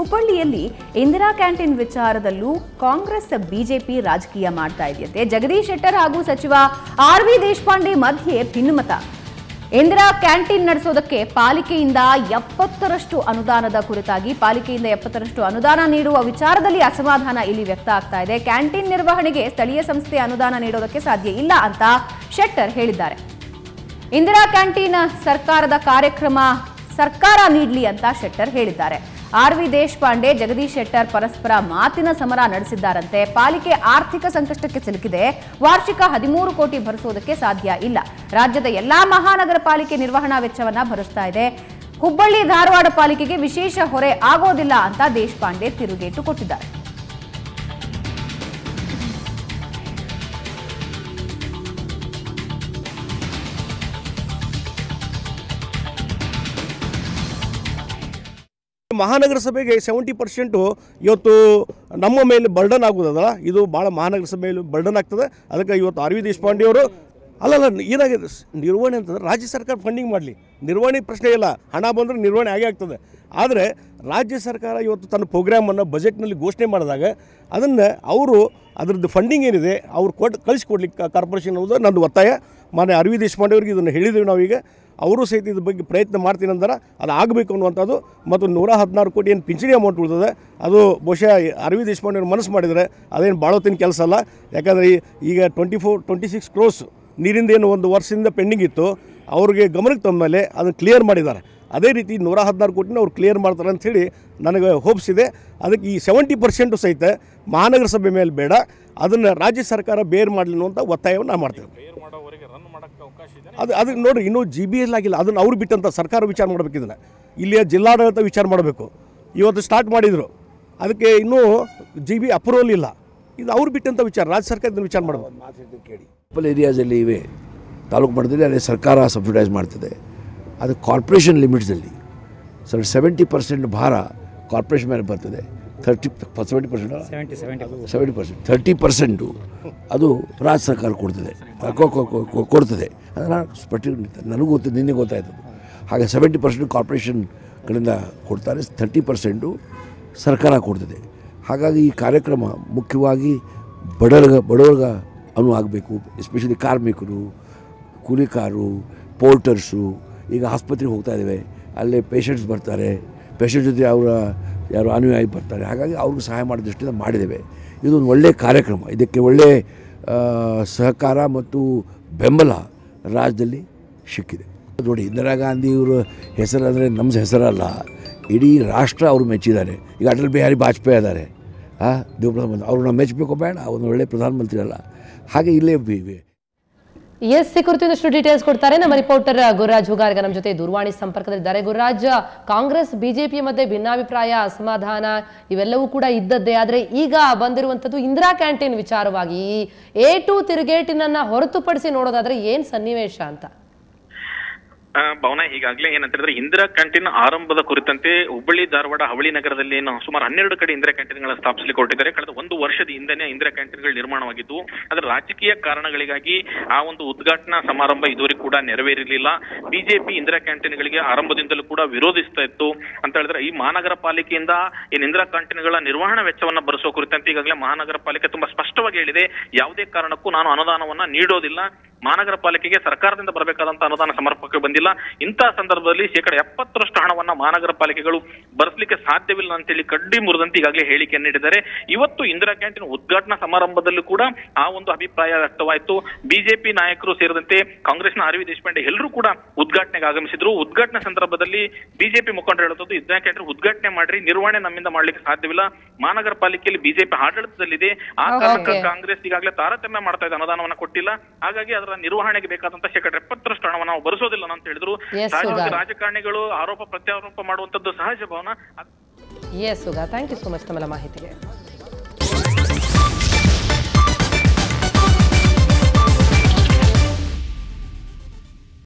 ಹುಬ್ಬಳ್ಳಿಯಲ್ಲಿ ಇಂದಿರಾ ಕ್ಯಾಂಟೀನ್ ವಿಚಾರದಲ್ಲೂ ಕಾಂಗ್ರೆಸ್ ಬಿಜೆಪಿ ರಾಜಕೀಯ ಮಾಡ್ತಾ ಇದೆಯಂತೆ ಜಗದೀಶ್ ಶೆಟ್ಟರ್ ಹಾಗೂ ಸಚಿವ ಆರ್ ವಿ ದೇಶಪಾಂಡೆ ಮಧ್ಯೆ ಭಿನ್ನಮತ ಇಂದಿರಾ ಕ್ಯಾಂಟೀನ್ ನಡೆಸೋದಕ್ಕೆ ಪಾಲಿಕೆಯಿಂದ ಎಪ್ಪತ್ತರಷ್ಟು ಅನುದಾನದ ಕುರಿತಾಗಿ ಪಾಲಿಕೆಯಿಂದ ಎಪ್ಪತ್ತರಷ್ಟು ಅನುದಾನ ನೀಡುವ ವಿಚಾರದಲ್ಲಿ ಅಸಮಾಧಾನ ಇಲ್ಲಿ ವ್ಯಕ್ತ ಆಗ್ತಾ ಇದೆ ಕ್ಯಾಂಟೀನ್ ನಿರ್ವಹಣೆಗೆ ಸ್ಥಳೀಯ ಸಂಸ್ಥೆ ಅನುದಾನ ನೀಡೋದಕ್ಕೆ ಸಾಧ್ಯ ಇಲ್ಲ ಅಂತ ಶೆಟ್ಟರ್ ಹೇಳಿದ್ದಾರೆ ಇಂದಿರಾ ಕ್ಯಾಂಟೀನ್ ಸರ್ಕಾರದ ಕಾರ್ಯಕ್ರಮ ಸರ್ಕಾರ ನೀಡಲಿ ಅಂತ ಶೆಟ್ಟರ್ ಹೇಳಿದ್ದಾರೆ ಆರ್ ವಿ ದೇಶಪಾಂಡೆ ಜಗದೀಶ್ ಶೆಟ್ಟರ್ ಪರಸ್ಪರ ಮಾತಿನ ಸಮರ ನಡೆಸಿದ್ದಾರಂತೆ ಪಾಲಿಕೆ ಆರ್ಥಿಕ ಸಂಕಷ್ಟಕ್ಕೆ ಸಿಲುಕಿದೆ ವಾರ್ಷಿಕ ಹದಿಮೂರು ಕೋಟಿ ಭರಿಸೋದಕ್ಕೆ ಸಾಧ್ಯ ಇಲ್ಲ ರಾಜ್ಯದ ಎಲ್ಲಾ ಮಹಾನಗರ ಪಾಲಿಕೆ ನಿರ್ವಹಣಾ ವೆಚ್ಚವನ್ನ ಭರಿಸ್ತಾ ಇದೆ ಹುಬ್ಬಳ್ಳಿ ಧಾರವಾಡ ಪಾಲಿಕೆಗೆ ವಿಶೇಷ ಹೊರೆ ಆಗೋದಿಲ್ಲ ಅಂತ ದೇಶಪಾಂಡೆ ತಿರುಗೇಟು ಕೊಟ್ಟಿದ್ದಾರೆ ಮಹಾನಗರ ಸಭೆಗೆ ಸೆವೆಂಟಿ ಪರ್ಸೆಂಟು ಇವತ್ತು ನಮ್ಮ ಮೇಲೆ ಬರ್ಡನ್ ಆಗೋದಲ್ಲ ಇದು ಭಾಳ ಮಹಾನಗರ ಸಭೆ ಮೇಲೆ ಬರ್ಡನ್ ಆಗ್ತದೆ ಅದಕ್ಕೆ ಇವತ್ತು ಆರ್ ವಿ ದೇಶಪಾಂಡೆ ಅವರು ಅಲ್ಲಲ್ಲ ಏನಾಗಿದೆ ಸ್- ನಿರ್ವಹಣೆ ಅಂತಂದ್ರೆ ರಾಜ್ಯ ಸರ್ಕಾರ ಫಂಡಿಂಗ್ ಮಾಡಲಿ ನಿರ್ವಹಣೆ ಪ್ರಶ್ನೆ ಇಲ್ಲ ಹಣ ಬಂದರೆ ನಿರ್ವಹಣೆ ಆಗೇ ಆಗ್ತದೆ ಆದರೆ ರಾಜ್ಯ ಸರ್ಕಾರ ಇವತ್ತು ತನ್ನ ಪ್ರೋಗ್ರಾಮನ್ನು ಬಜೆಟ್ನಲ್ಲಿ ಘೋಷಣೆ ಮಾಡಿದಾಗ ಅದನ್ನು ಅವರು ಅದರದ್ದು ಫಂಡಿಂಗ್ ಏನಿದೆ ಅವ್ರು ಕೊಟ್ಟು ಕಳಿಸ್ಕೊಡ್ಲಿಕ್ಕೆ ಕಾರ್ಪೊರೇಷನ್ ಅನ್ನೋದು ನಂದು ಒತ್ತಾಯ ಮಾನ್ಯ ಅರವಿ ದೇಶಪಾಂಡೆ ಅವರಿಗೆ ಇದನ್ನು ಹೇಳಿದ್ದೀವಿ ನಾವೀಗ ಅವರು ಸಹಿತ ಇದ್ರ ಬಗ್ಗೆ ಪ್ರಯತ್ನ ಮಾಡ್ತೀನಿ ಅಂದ್ರೆ ಅದು ಆಗಬೇಕು ಅನ್ನುವಂಥದ್ದು ಮತ್ತು ನೂರ ಹದಿನಾರು ಕೋಟಿ ಏನು ಪಿಂಚಣಿ ಅಮೌಂಟ್ ಉಳಿದಿದೆ ಅದು ಬಹುಶಃ ಅರವಿಂದ್ ದೇಶಪಾಂಡೆ ಅವ್ರು ಮನಸ್ಸು ಮಾಡಿದರೆ ಅದೇನು ಬಾಳೋತಿನ ಕೆಲಸ ಅಲ್ಲ ಯಾಕಂದರೆ ಈ- ಈಗ twenty four twenty six crores ನೀರಿಂದ ಏನು ಒಂದು ವರ್ಷದಿಂದ ಪೆಂಡಿಂಗ್ ಇತ್ತು ಅವ್ರಿಗೆ ಗಮನಕ್ಕೆ ತಂದ ಮೇಲೆ ಅದನ್ನು ಕ್ಲಿಯರ್ ಮಾಡಿದ್ದಾರೆ ಅದೇ ರೀತಿ ನೂರ ಹದಿನಾರು ಕೋಟಿನ ಅವ್ರು ಕ್ಲಿಯರ್ ಮಾಡ್ತಾರೆ ಅಂಥೇಳಿ ನನಗೆ ಹೋಪ್ಸ್ ಇದೆ ಅದಕ್ಕೆ ಈ ಸೆವೆಂಟಿ ಪರ್ಸೆಂಟು ಸಹಿತ ಮಹಾನಗರ ಸಭೆ ಮೇಲೆ ಬೇಡ ಅದನ್ನು ರಾಜ್ಯ ಸರ್ಕಾರ ಬೇರ್ ಮಾಡಲಿ ಅನ್ನುವಂಥ ಒತ್ತಾಯವನ್ನು ನಾನು ಮಾಡ್ತೇವೆ ಅದು ಅದಕ್ಕೆ ನೋಡ್ರಿ ಇನ್ನೂ ಜಿ ಬಿ ಎಲ್ ಆಗಿಲ್ಲ ಅದನ್ನು ಅವ್ರು ಬಿಟ್ಟಂತ ಸರ್ಕಾರ ವಿಚಾರ ಮಾಡ್ಬೇಕು ಇದನ್ನು ಇಲ್ಲಿಯ ಜಿಲ್ಲಾಡಳಿತ ವಿಚಾರ ಮಾಡಬೇಕು ಇವತ್ತು ಸ್ಟಾರ್ಟ್ ಮಾಡಿದರು ಅದಕ್ಕೆ ಇನ್ನೂ ಜಿ ಬಿ ಅಪ್ರೂವಲ್ ಇಲ್ಲ ಇದು ಅವ್ರು ಬಿಟ್ಟಂತ ವಿಚಾರ ರಾಜ್ಯ ಸರ್ಕಾರ ಇದನ್ನು ವಿಚಾರ ಮಾಡಬೇಕು ಕೇಳಿ ಟ್ರೈಬಲ್ ಏರಿಯಾಸಲ್ಲಿ ಇವೆ ತಾಲೂಕು ಮಟ್ಟದಲ್ಲಿ ಅಲ್ಲಿ ಸರ್ಕಾರ ಸಬ್ಸಿಡೈಸ್ ಮಾಡ್ತದೆ ಅದು ಕಾರ್ಪೊರೇಷನ್ ಲಿಮಿಟ್ಸಲ್ಲಿ ಸರ್ ಸೆವೆಂಟಿ ಪರ್ಸೆಂಟ್ ಭಾರ ಕಾರ್ಪೊರೇಷನ್ ಮೇಲೆ ಬರ್ತದೆ thirty seventy percent seventy percent thirty percent ಅದು ರಾಜ್ಯ ಸರ್ಕಾರ ಕೊಡ್ತದೆ ಕೊ- ಕೊ- ಕೊ- ಕೊ- ಕೊಡ್ತದೆ ಅದು ನಾನು ಸ್ಪಟಿ ನನಗೂ ಗೊತ್ತು ನಿನ್ನೆ ಗೊತ್ತಾಯ್ತು ಹಾಗೆ ಸೆವೆಂಟಿ ಪರ್ಸೆಂಟ್ ಕಾರ್ಪೊರೇಷನ್ ಕಡೆಯಿಂದ ಕೊಡ್ತಾರೆ ಥರ್ಟಿ ಪರ್ಸೆಂಟು ಸರ್ಕಾರ ಕೊಡ್ತದೆ ಹಾಗಾಗಿ ಈ ಕಾರ್ಯಕ್ರಮ ಮುಖ್ಯವಾಗಿ ಬಡವರ್ಗ ಬಡವರ್ಗ ಅನು ಆಗಬೇಕು ಎಸ್ಪೆಷಲಿ ಕಾರ್ಮಿಕರು ಕೂಲಿಕಾರರು ಪೋರ್ಟರ್ಸು ಈಗ ಆಸ್ಪತ್ರೆಗೆ ಹೋಗ್ತಾ ಇದ್ದೇವೆ ಅಲ್ಲೇ ಪೇಷಂಟ್ಸ್ ಬರ್ತಾರೆ ಪೇಷಂಟ್ ಜೊತೆ ಅವರ ಯಾರು ಅನುಯಾಯಿ ಬರ್ತಾರೆ ಹಾಗಾಗಿ ಅವ್ರಿಗೆ ಸಹಾಯ ಮಾಡೋ ದೃಷ್ಟಿಯಿಂದ ಮಾಡಿದ್ದೇವೆ ಇದು ಒಂದು ಒಳ್ಳೆಯ ಕಾರ್ಯಕ್ರಮ ಇದಕ್ಕೆ ಒಳ್ಳೆಯ ಆ, ಸಹಕಾರ ಮತ್ತು ಬೆಂಬಲ ರಾಜ್ಯದಲ್ಲಿ ಸಿಕ್ಕಿದೆ ನೋಡಿ ಇಂದಿರಾ ಗಾಂಧಿ ಇವರು ಹೆಸರಂದರೆ ನಮ್ಮ ಹೆಸರಲ್ಲ ಇಡೀ ರಾಷ್ಟ್ರ ಅವರು ಮೆಚ್ಚಿದ್ದಾರೆ ಈಗ ಅಟಲ್ ಬಿಹಾರಿ ವಾಜಪೇಯಿ ಇದ್ದಾರೆ ಹಾಂ ದೇವ ಪ್ರಧಾನಮಂತ್ರಿ ಅವ್ರು ನಾವು ಮೆಚ್ಚಬೇಕು ಬೇಡ ಒಂದು ಒಳ್ಳೆಯ ಪ್ರಧಾನಮಂತ್ರಿ ಅಲ್ಲ ಹಾಗೆ ಇಲ್ಲೇ ಬಿ- ಬಿ- ಎಸ್ ಈ ಕುರಿತು ಇನ್ನಷ್ಟು ಡೀಟೇಲ್ಸ್ ಕೊಡ್ತಾರೆ ನಮ್ಮ ರಿಪೋರ್ಟರ್ ಗುರುರಾಜ್ ಹುಗಾರ್ಗ ನಮ್ಮ ಜೊತೆ ದೂರವಾಣಿ ಸಂಪರ್ಕದಲ್ಲಿದ್ದಾರೆ ಗುರುರಾಜ್ ಕಾಂಗ್ರೆಸ್ ಬಿಜೆಪಿ ಮಧ್ಯೆ ಭಿನ್ನಾಭಿಪ್ರಾಯ ಅಸಮಾಧಾನ ಇವೆಲ್ಲವೂ ಕೂಡ ಇದ್ದದ್ದೇ ಆದ್ರೆ ಈಗ ಬಂದಿರುವಂತದ್ದು ಇಂದಿರಾ ಕ್ಯಾಂಟೀನ್ ವಿಚಾರವಾಗಿ ಈ ಎ ಟು ತಿರುಗೇಟಿನನ್ನ ಹೊರತುಪಡಿಸಿ ನೋಡೋದಾದ್ರೆ ಏನ್ ಸನ್ನಿವೇಶ ಅಂತ ಆ, ಭವನ ಈಗಾಗಲೇ ಏನಂತ ಹೇಳಿದ್ರೆ ಇಂದಿರಾ ಕ್ಯಾಂಟೀನ್ ಆರಂಭದ ಕುರಿತಂತೆ ಹುಬ್ಬಳ್ಳಿ ಧಾರವಾಡ ಹವಳಿ ನಗರದಲ್ಲಿ ಏನು ಸುಮಾರು ಹನ್ನೆರಡು ಕಡೆ ಇಂದಿರಾ ಕ್ಯಾಂಟೀನ್ಗಳ ಸ್ಥಾಪಿಸಲಿಕ್ಕೆ ಹೊರಟಿದ್ದಾರೆ ಕಳೆದ ಒಂದು ವರ್ಷದ ಹಿಂದೆನೆ ಇಂದಿರಾ ಕ್ಯಾಂಟೀನ್ಗಳು ನಿರ್ಮಾಣವಾಗಿದ್ದು ಅದರ ರಾಜಕೀಯ ಕಾರಣಗಳಿಗಾಗಿ ಆ ಒಂದು ಉದ್ಘಾಟನಾ ಸಮಾರಂಭ ಇದುವರೆಗೂ ಕೂಡ ನೆರವೇರಿರಲಿಲ್ಲ ಬಿಜೆಪಿ ಇಂದಿರಾ ಕ್ಯಾಂಟೀನ್ಗಳಿಗೆ ಆರಂಭದಿಂದಲೂ ಕೂಡ ವಿರೋಧಿಸ್ತಾ ಇತ್ತು ಅಂತ ಹೇಳಿದ್ರೆ ಈ ಮಹಾನಗರ ಪಾಲಿಕೆಯಿಂದ ಏನು ಇಂದಿರಾ ಕ್ಯಾಂಟೀನ್ಗಳ ನಿರ್ವಹಣಾ ವೆಚ್ಚವನ್ನ ಭರಿಸುವ ಕುರಿತಂತೆ ಈಗಾಗಲೇ ಮಹಾನಗರ ಪಾಲಿಕೆ ತುಂಬಾ ಸ್ಪಷ್ಟವಾಗಿ ಹೇಳಿದೆ ಯಾವುದೇ ಕಾರಣಕ್ಕೂ ನಾನು ಅನುದಾನವನ್ನ ನೀಡೋದಿಲ್ಲ ಮಹಾನಗರ ಪಾಲಿಕೆಗೆ ಸರ್ಕಾರದಿಂದ ಬರಬೇಕಾದಂತ ಅನುದಾನ ಸಮರ್ಪಕಕ್ಕೆ ಬಂದಿಲ್ಲ ಇಂತಹ ಸಂದರ್ಭದಲ್ಲಿ ಶೇಕಡ ಎಪ್ಪತ್ತರಷ್ಟು ಹಣವನ್ನ ಮಹಾನಗರ ಪಾಲಿಕೆಗಳು ಭರಿಸಲಿಕ್ಕೆ ಸಾಧ್ಯವಿಲ್ಲ ಅಂತೇಳಿ ಕಡ್ಡಿ ಮುರಿದಂತೆ ಈಗಾಗಲೇ ಹೇಳಿಕೆಯನ್ನು ನೀಡಿದ್ದಾರೆ ಇವತ್ತು ಇಂದಿರಾ ಕ್ಯಾಂಟೀನ್ ಉದ್ಘಾಟನಾ ಸಮಾರಂಭದಲ್ಲೂ ಕೂಡ ಆ ಒಂದು ಅಭಿಪ್ರಾಯ ವ್ಯಕ್ತವಾಯಿತು ಬಿಜೆಪಿ ನಾಯಕರು ಸೇರಿದಂತೆ ಕಾಂಗ್ರೆಸ್ನ ಆರ್ ವಿ ದೇಶಪಾಂಡೆ ಎಲ್ಲರೂ ಕೂಡ ಉದ್ಘಾಟನೆಗೆ ಆಗಮಿಸಿದ್ರು ಉದ್ಘಾಟನಾ ಸಂದರ್ಭದಲ್ಲಿ ಬಿಜೆಪಿ ಮುಖಂಡರು ಹೇಳುತ್ತದೆ ಇಂದಿರಾ ಕ್ಯಾಂಟೀನ್ ಉದ್ಘಾಟನೆ ಮಾಡ್ರಿ ನಿರ್ವಹಣೆ ನಮ್ಮಿಂದ ಮಾಡ್ಲಿಕ್ಕೆ ಸಾಧ್ಯವಿಲ್ಲ ಮಹಾನಗರ ಪಾಲಿಕೆಯಲ್ಲಿ ಬಿಜೆಪಿ ಆಡಳಿತದಲ್ಲಿದೆ ಆ ಕಾರಣಕ್ಕೆ ಕಾಂಗ್ರೆಸ್ ಈಗಾಗಲೇ ತಾರತಮ್ಯ ಮಾಡ್ತಾ ಇದೆ ಅನುದಾನವನ್ನ ಕೊಟ್ಟಿಲ್ಲ ಹಾಗಾಗಿ ಅದರ ನಿರ್ವಹಣೆಗೆ ಬೇಕಾದಂತ ಶೇಕಡ ಎಪ್ಪತ್ತರಷ್ಟು ಹಣವನ್ನು ನಾವು ಭರಿಸೋದಿಲ್ಲ ಅಂತ ಹೇಳಿದ್ರು Yes, ಸಹಜವಾಗಿ ಸುಧಾ. ರಾಜಕಾರಣಿಗಳು ಆರೋಪ ಪ್ರತ್ಯಾರೋಪ ಮಾಡುವಂತದ್ದು ಸಹಜ ಭವನ ಎಸ್ ಸುಗಾ ಥ್ಯಾಂಕ್ ಯು ಸೊ ಮಚ್ ತಮ್ಮೆಲ್ಲ ಮಾಹಿತಿಗೆ